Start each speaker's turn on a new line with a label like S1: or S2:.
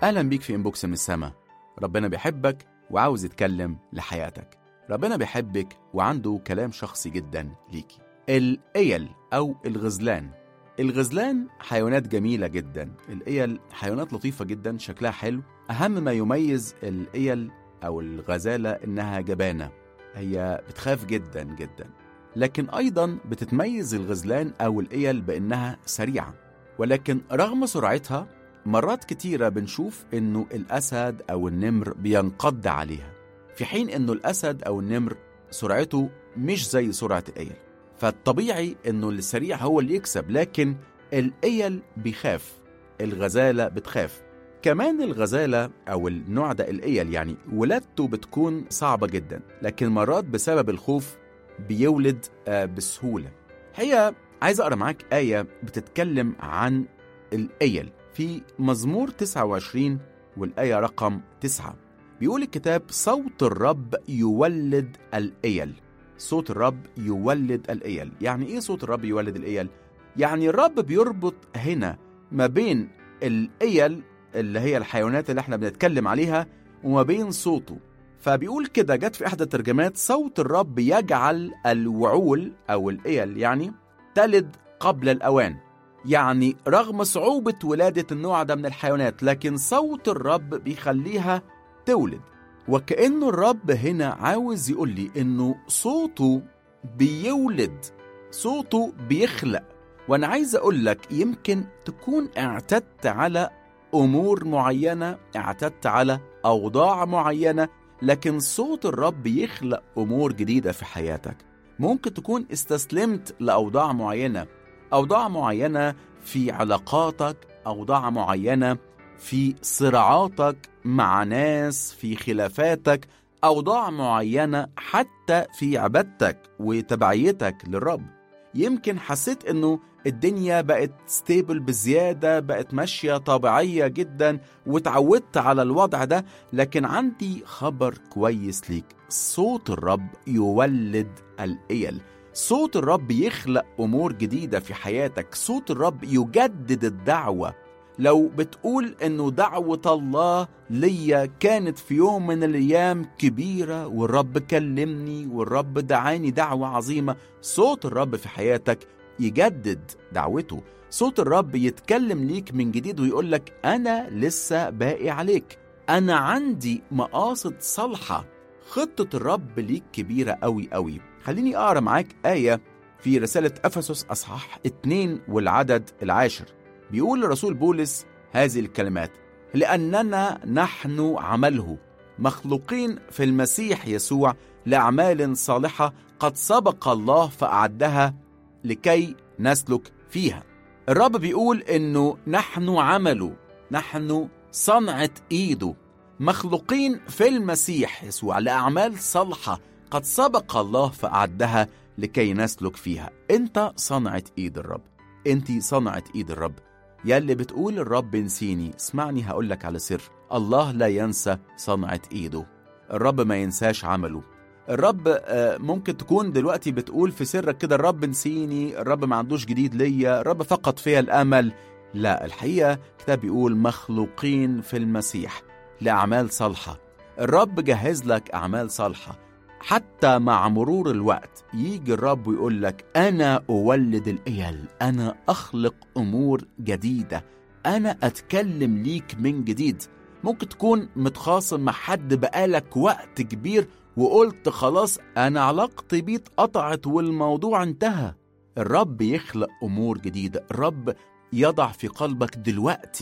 S1: أهلا بيك في إنبوكس من السما ربنا بيحبك وعاوز يتكلم لحياتك ربنا بيحبك وعنده كلام شخصي جدا ليكي الإيل أو الغزلان الغزلان حيوانات جميلة جدا الإيل حيوانات لطيفة جدا شكلها حلو أهم ما يميز الإيل أو الغزالة إنها جبانة هي بتخاف جدا جدا لكن أيضا بتتميز الغزلان أو الإيل بإنها سريعة ولكن رغم سرعتها مرات كتيرة بنشوف إنه الأسد أو النمر بينقض عليها في حين إنه الأسد أو النمر سرعته مش زي سرعة الإيل فالطبيعي إنه السريع هو اللي يكسب لكن الإيل بيخاف الغزالة بتخاف كمان الغزالة أو النوع ده الإيل يعني ولادته بتكون صعبة جدا لكن مرات بسبب الخوف بيولد آه، بسهولة هي عايز أقرأ معاك آية بتتكلم عن الإيل في مزمور 29 والآية رقم 9 بيقول الكتاب صوت الرب يولد الإيل صوت الرب يولد الإيل يعني إيه صوت الرب يولد الإيل؟ يعني الرب بيربط هنا ما بين الإيل اللي هي الحيوانات اللي احنا بنتكلم عليها وما بين صوته فبيقول كده جت في إحدى الترجمات صوت الرب يجعل الوعول أو الإيل يعني تلد قبل الأوان يعني رغم صعوبة ولادة النوع ده من الحيوانات لكن صوت الرب بيخليها تولد وكأنه الرب هنا عاوز يقول لي إنه صوته بيولد صوته بيخلق وأنا عايز أقول لك يمكن تكون اعتدت على أمور معينة اعتدت على أوضاع معينة لكن صوت الرب يخلق أمور جديدة في حياتك ممكن تكون استسلمت لأوضاع معينة أوضاع معينة في علاقاتك أوضاع معينة في صراعاتك مع ناس في خلافاتك أوضاع معينة حتى في عبادتك وتبعيتك للرب يمكن حسيت انه الدنيا بقت ستيبل بزيادة بقت ماشية طبيعية جدا وتعودت على الوضع ده لكن عندي خبر كويس ليك صوت الرب يولد الإيل صوت الرب يخلق أمور جديدة في حياتك صوت الرب يجدد الدعوة لو بتقول انه دعوة الله ليا كانت في يوم من الايام كبيرة والرب كلمني والرب دعاني دعوة عظيمة صوت الرب في حياتك يجدد دعوته صوت الرب يتكلم ليك من جديد ويقول لك انا لسه باقي عليك انا عندي مقاصد صالحة خطة الرب ليك كبيرة قوي قوي خليني اقرا معاك آية في رسالة أفسس أصحاح 2 والعدد العاشر بيقول الرسول بولس هذه الكلمات لأننا نحن عمله مخلوقين في المسيح يسوع لأعمال صالحة قد سبق الله فأعدها لكي نسلك فيها الرب بيقول إنه نحن عمله نحن صنعة إيده مخلوقين في المسيح يسوع لأعمال صالحة قد سبق الله فأعدها لكي نسلك فيها أنت صنعة إيد الرب أنت صنعة إيد الرب يا اللي بتقول الرب نسيني اسمعني هقولك على سر الله لا ينسى صنعة ايده الرب ما ينساش عمله الرب آه، ممكن تكون دلوقتي بتقول في سرك كده الرب نسيني الرب ما عندوش جديد ليا الرب فقط فيها الامل لا الحقيقة كتاب بيقول مخلوقين في المسيح لأعمال صالحة الرب جهز لك أعمال صالحة حتى مع مرور الوقت يجي الرب ويقول لك أنا أولد الإيل أنا أخلق أمور جديدة أنا أتكلم ليك من جديد ممكن تكون متخاصم مع حد بقالك وقت كبير وقلت خلاص أنا علاقتي بيه اتقطعت والموضوع انتهى الرب يخلق أمور جديدة الرب يضع في قلبك دلوقتي